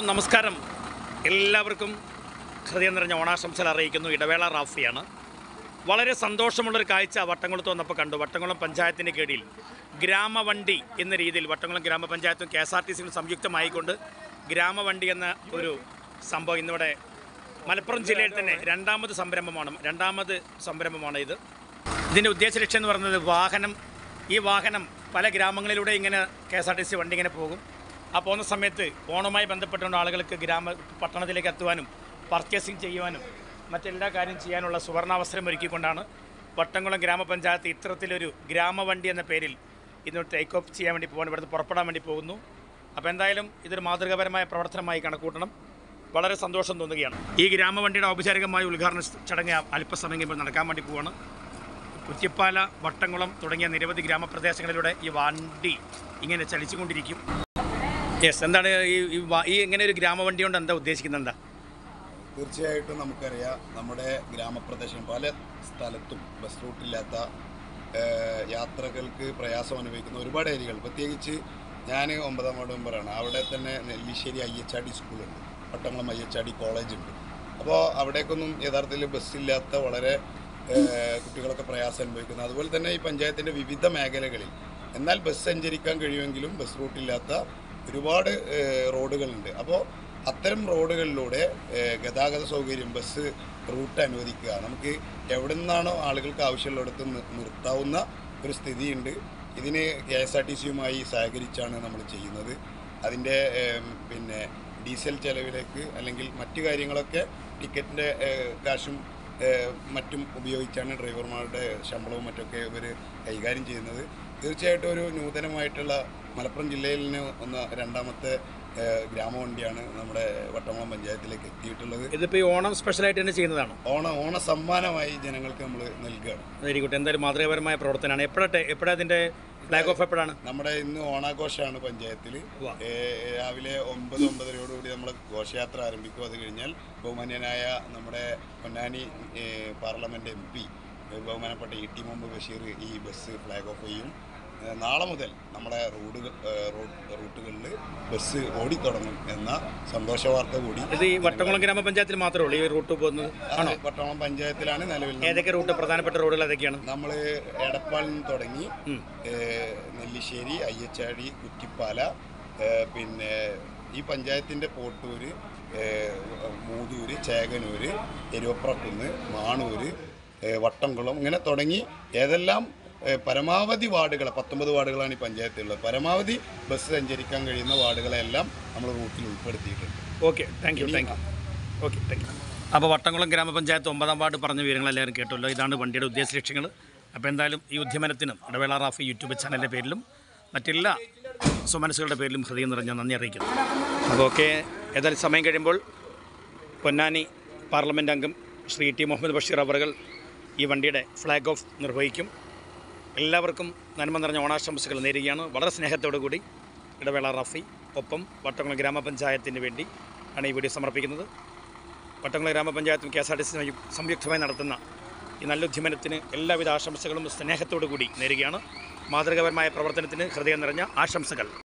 നമസ്കാരം എല്ലാവർക്കും ഹൃദയം നിറഞ്ഞ ഓണാശംസകൾ അറിയിക്കുന്നു ഇടവേള റാഫിയാണ് വളരെ സന്തോഷമുള്ളൊരു കാഴ്ച വട്ടംകുളത്ത് വന്നപ്പോൾ കണ്ടു വട്ടംകുളം പഞ്ചായത്തിൻ്റെ കീഴിൽ ഗ്രാമവണ്ടി എന്ന രീതിയിൽ വട്ടംകുളം ഗ്രാമപഞ്ചായത്തും കെ എസ് ആർ ടി സിയും സംയുക്തമായിക്കൊണ്ട് ഗ്രാമവണ്ടി എന്ന ഒരു സംഭവം ഇന്നിവിടെ മലപ്പുറം ജില്ലയിൽ തന്നെ രണ്ടാമത് സംരംഭമാണ് രണ്ടാമത് സംരംഭമാണ് ഇത് ഇതിൻ്റെ ഉദ്ദേശ ലക്ഷ്യം എന്ന് പറയുന്നത് വാഹനം ഈ വാഹനം പല ഗ്രാമങ്ങളിലൂടെ ഇങ്ങനെ K S R T C വണ്ടി ഇങ്ങനെ പോകും ആ പോകുന്ന സമയത്ത് ഓണവുമായി ബന്ധപ്പെട്ടുകൊണ്ട് ആളുകൾക്ക് ഗ്രാമ പട്ടണത്തിലേക്ക് എത്തുവാനും പർച്ചേസിങ് ചെയ്യുവാനും മറ്റെല്ലാ കാര്യം ചെയ്യാനുള്ള സുവർണാവസരം ഒരുക്കിക്കൊണ്ടാണ് വട്ടംകുളം ഗ്രാമപഞ്ചായത്ത് ഇത്തരത്തിലൊരു ഗ്രാമവണ്ടി എന്ന പേരിൽ ഇന്ന് ടേക്ക് ഓഫ് ചെയ്യാൻ വേണ്ടി പോകാൻ ഇവിടുന്ന് പുറപ്പെടാൻ വേണ്ടി പോകുന്നു അപ്പോൾ എന്തായാലും ഇതൊരു മാതൃകാപരമായ പ്രവർത്തനമായി കണക്കൂട്ടണം വളരെ സന്തോഷം തോന്നുകയാണ് ഈ ഗ്രാമവണ്ടിയുടെ ഔപചാരികമായ ഉദ്ഘാടന ചടങ്ങ് അല്പസമയം കഴിയുമ്പോൾ നടക്കാൻ വേണ്ടി പോവാണ് കുറ്റിപ്പാല വട്ടംകുളം തുടങ്ങിയ നിരവധി ഗ്രാമപ്രദേശങ്ങളിലൂടെ ഈ വണ്ടി ഇങ്ങനെ ചലിച്ചുകൊണ്ടിരിക്കും യെസ് എന്താണ് ഈ ഈ വ- ഈ ഇങ്ങനെ ഒരു ഗ്രാമവണ്ടി കൊണ്ട് എന്താ ഉദ്ദേശിക്കുന്നത് എന്താ തീർച്ചയായിട്ടും നമുക്കറിയാം നമ്മുടെ ഗ്രാമപ്രദേശം പല സ്ഥലത്തും ബസ് റൂട്ടില്ലാത്ത ഏഹ്, യാത്രകൾക്ക് പ്രയാസം അനുഭവിക്കുന്ന ഒരുപാട് ഏരിയകൾ പ്രത്യേകിച്ച് ഞാൻ ഒമ്പതാം വാർഡ് മെമ്പറാണ് അവിടെ തന്നെ നെല്ലിശ്ശേരി അയ്യച്ചാടി സ്കൂളുണ്ട് പട്ടംകുളം അയ്യച്ചാടി കോളേജുണ്ട് അപ്പോൾ അവിടേക്കൊന്നും യഥാർത്ഥത്തിൽ ബസ്സില്ലാത്ത വളരെ ഏഹ്, കുട്ടികളൊക്കെ പ്രയാസം അനുഭവിക്കുന്നു അതുപോലെ തന്നെ ഈ പഞ്ചായത്തിൻ്റെ വിവിധ മേഖലകളിൽ എന്നാൽ ബസ് സഞ്ചരിക്കാൻ കഴിയുമെങ്കിലും ബസ് റൂട്ടില്ലാത്ത ഒരുപാട് ഏഹ്, റോഡുകളുണ്ട് അപ്പോൾ അത്തരം റോഡുകളിലൂടെ ഏഹ്, ഗതാഗത സൗകര്യം ബസ് റൂട്ട് അനുവദിക്കുക നമുക്ക് എവിടെ നിന്നാണോ ആളുകൾക്ക് ആവശ്യമുള്ളിടത്ത് നി- നിർത്താവുന്ന ഒരു സ്ഥിതിയുണ്ട് ഇതിന് കെ എസ് ആർ ടി സിയുമായി സഹകരിച്ചാണ് നമ്മൾ ചെയ്യുന്നത് അതിൻ്റെ ഏം, പിന്നെ ഡീസൽ ചെലവിലേക്ക് അല്ലെങ്കിൽ മറ്റു കാര്യങ്ങളൊക്കെ ടിക്കറ്റിൻ്റെ കാശും ഏഹ്, മറ്റും ഉപയോഗിച്ചാണ് ഡ്രൈവർമാരുടെ ശമ്പളവും മറ്റൊക്കെ ഇവർ കൈകാര്യം ചെയ്യുന്നത് തീർച്ചയായിട്ടും ഒരു നൂതനമായിട്ടുള്ള മലപ്പുറം ജില്ലയിൽ നിന്ന് ഒന്ന് രണ്ടാമത്തെ ഏഹ്, ഗ്രാമവണ്ടിയാണ് നമ്മുടെ വട്ടംകുളം പഞ്ചായത്തിലേക്ക് എത്തിയിട്ടുള്ളത് ഇതിപ്പോൾ ഈ ഓണം സ്പെഷ്യലായിട്ട് തന്നെ ചെയ്യുന്നതാണോ ഓണ ഓണ സമ്മാനമായി ജനങ്ങൾക്ക് നമ്മൾ നൽകുകയാണ് വെരി ഗുഡ് എന്തായാലും മാതൃകാപരമായ പ്രവർത്തനമാണ് എപ്പോഴത്തെ എപ്പോഴാണ് അതിൻ്റെ ഫ്ലാഗ് ഓഫ് എപ്പോഴാണ് നമ്മുടെ ഇന്ന് ഓണാഘോഷമാണ് പഞ്ചായത്തിൽ ഉവ്വ. രാവിലെ ഒമ്പത് ഒമ്പതരയോടുകൂടി നമ്മൾ ഘോഷയാത്ര ആരംഭിക്കും അത് കഴിഞ്ഞാൽ ബഹുമാന്യനായ നമ്മുടെ പൊന്നാനി ഏഹ്, പാർലമെൻറ്റ് എം പി ബഹുമാനപ്പെട്ട ഇ ടി മുഹമ്മദ് ബഷീർ ഈ ബസ് ഫ്ലാഗ് ഓഫ് ചെയ്യും ഏഹ്, നാളെ മുതൽ നമ്മുടെ റോഡുകൾ റൂട്ടുകളിൽ ബസ് ഓടിത്തുടങ്ങും എന്ന സന്തോഷ വാർത്ത കൂടി ഇത് ഈ വട്ടംകുളം ഗ്രാമപഞ്ചായത്തിൽ മാത്രമേ ഉള്ളൂ ഈ റൂട്ട് പോകുന്നത് ആണോ പട്ടണം പഞ്ചായത്തിലാണ് നിലവിൽ ഏതൊക്കെ റൂട്ട് പ്രധാനപ്പെട്ട റോഡുകൾ ഏതൊക്കെയാണ് നമ്മൾ എടപ്പാളിൽ നിന്ന് തുടങ്ങി ഉം. ഏഹ്, നെല്ലിശ്ശേരി അയ്യച്ചാടി കുറ്റിപ്പാല ഏഹ്, പിന്നെ ഈ പഞ്ചായത്തിൻ്റെ പോട്ടൂര് ഏഹ്, മൂതൂര് ചേകനൂര് എരുവപ്രക്കുന്ന് മാണൂര് ഏഹ്, വട്ടംകുളം ഇങ്ങനെ തുടങ്ങി ഏതെല്ലാം ഏഹ്, പരമാവധി വാർഡുകൾ പത്തൊമ്പത് വാർഡുകളാണ് ഈ പഞ്ചായത്തുള്ളത് പരമാവധി ബസ് സഞ്ചരിക്കാൻ കഴിയുന്ന വാർഡുകളെല്ലാം നമ്മൾ റൂട്ടിൽ ഉൾപ്പെടുത്തിയിട്ടുണ്ട് okay thank you thank you okay thank you അപ്പോൾ വട്ടംകുളം ഗ്രാമപഞ്ചായത്ത് ഒമ്പതാം വാർഡ് പറഞ്ഞ വിവരങ്ങൾ എല്ലാവരും കേട്ടല്ലോ ഇതാണ് വണ്ടിയുടെ ഉദ്ദേശ ലക്ഷ്യങ്ങൾ അപ്പോൾ എന്തായാലും ഈ ഉദ്യമനത്തിനും ഇടവേള റാഫി യൂട്യൂബ് ചാനലിൻ്റെ പേരിലും മറ്റെല്ലാ സുമനസ്സുകളുടെ പേരിലും ഹൃദയം നിറഞ്ഞ നന്ദി അറിയിക്കുന്നു അപ്പോൾ ഓക്കെ ഏതായാലും സമയം കഴിയുമ്പോൾ പൊന്നാനി പാർലമെൻറ്റ് അംഗം ശ്രീ ടി മുഹമ്മദ് ബഷീർ അവറുകൾ ഈ വണ്ടിയുടെ ഫ്ലാഗ് ഓഫ് നിർവഹിക്കും എല്ലാവർക്കും നന്മ നിറഞ്ഞ ഓണാശംസകൾ നേരുകയാണ് വളരെ സ്നേഹത്തോടു കൂടി ഇടവേള റാഫി ഒപ്പം വട്ടംകുളം ഗ്രാമപഞ്ചായത്തിന് വേണ്ടി ആണ് ഈ വീഡിയോ സമർപ്പിക്കുന്നത് വട്ടംകുളം ഗ്രാമപഞ്ചായത്തും K S R T C സംയുക്തമായി നടത്തുന്ന ഈ നല്ല ഉദ്യമനത്തിന് എല്ലാവിധ ആശംസകളും സ്നേഹത്തോടു കൂടി നേരുകയാണ് മാതൃകാപരമായ പ്രവർത്തനത്തിന് ഹൃദയം നിറഞ്ഞ ആശംസകൾ